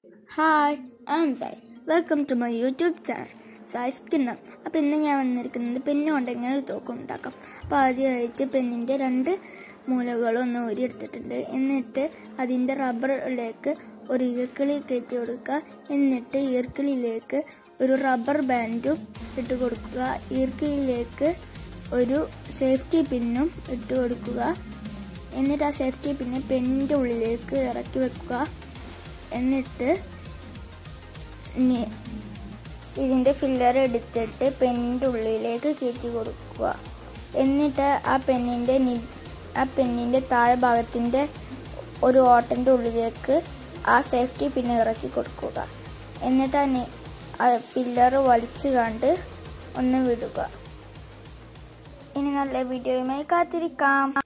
hi I am Sai welcome to my YouTube channel Sai സ്കിന്നം അപ്പോൾ ഇന്ന് ഞാൻ വന്നിരിക്കുന്നത് പെന്ന് കൊണ്ട് എങ്ങനെ ഒരു തോക്ക് ഉണ്ടാക്കാം അപ്പോൾ ആദ്യമായിട്ട് പെന്നിൻ്റെ രണ്ട് മൂലകളും ഒന്ന് ഊരിയെടുത്തിട്ടുണ്ട് എന്നിട്ട് അതിൻ്റെ റബ്ബറിലേക്ക് ഒരു ഈർക്കിളി കയറ്റി കൊടുക്കുക എന്നിട്ട് ഈർക്കിളിയിലേക്ക് ഒരു റബ്ബർ ബാൻഡും ഇട്ട് കൊടുക്കുക ഈർക്കിളിയിലേക്ക് ഒരു സേഫ്റ്റി പിന്നും ഇട്ട് കൊടുക്കുക എന്നിട്ട് ആ സേഫ്റ്റി പിന്നെ പെന്നിൻ്റെ ഉള്ളിലേക്ക് ഇറക്കി വെക്കുക എന്നിട്ട് ഇനി ഇതിൻ്റെ ഫില്ലർ എടുത്തിട്ട് പെന്നിൻ്റെ ഉള്ളിലേക്ക് കയറ്റി കൊടുക്കുക എന്നിട്ട് ആ പെന്നിൻ്റെ നി ആ പെന്നിൻ്റെ താഴെ ഭാഗത്തിൻ്റെ ഒരു ഓട്ടൻ്റെ ഉള്ളിലേക്ക് ആ സേഫ്റ്റി പിന്നെ ഇറക്കി കൊടുക്കുക എന്നിട്ട് ആ നി ആ ഫില്ലർ വലിച്ചു കണ്ട് ഒന്ന് വിടുക ഇനി നല്ല വീഡിയോയുമായി കാത്തിരിക്കാം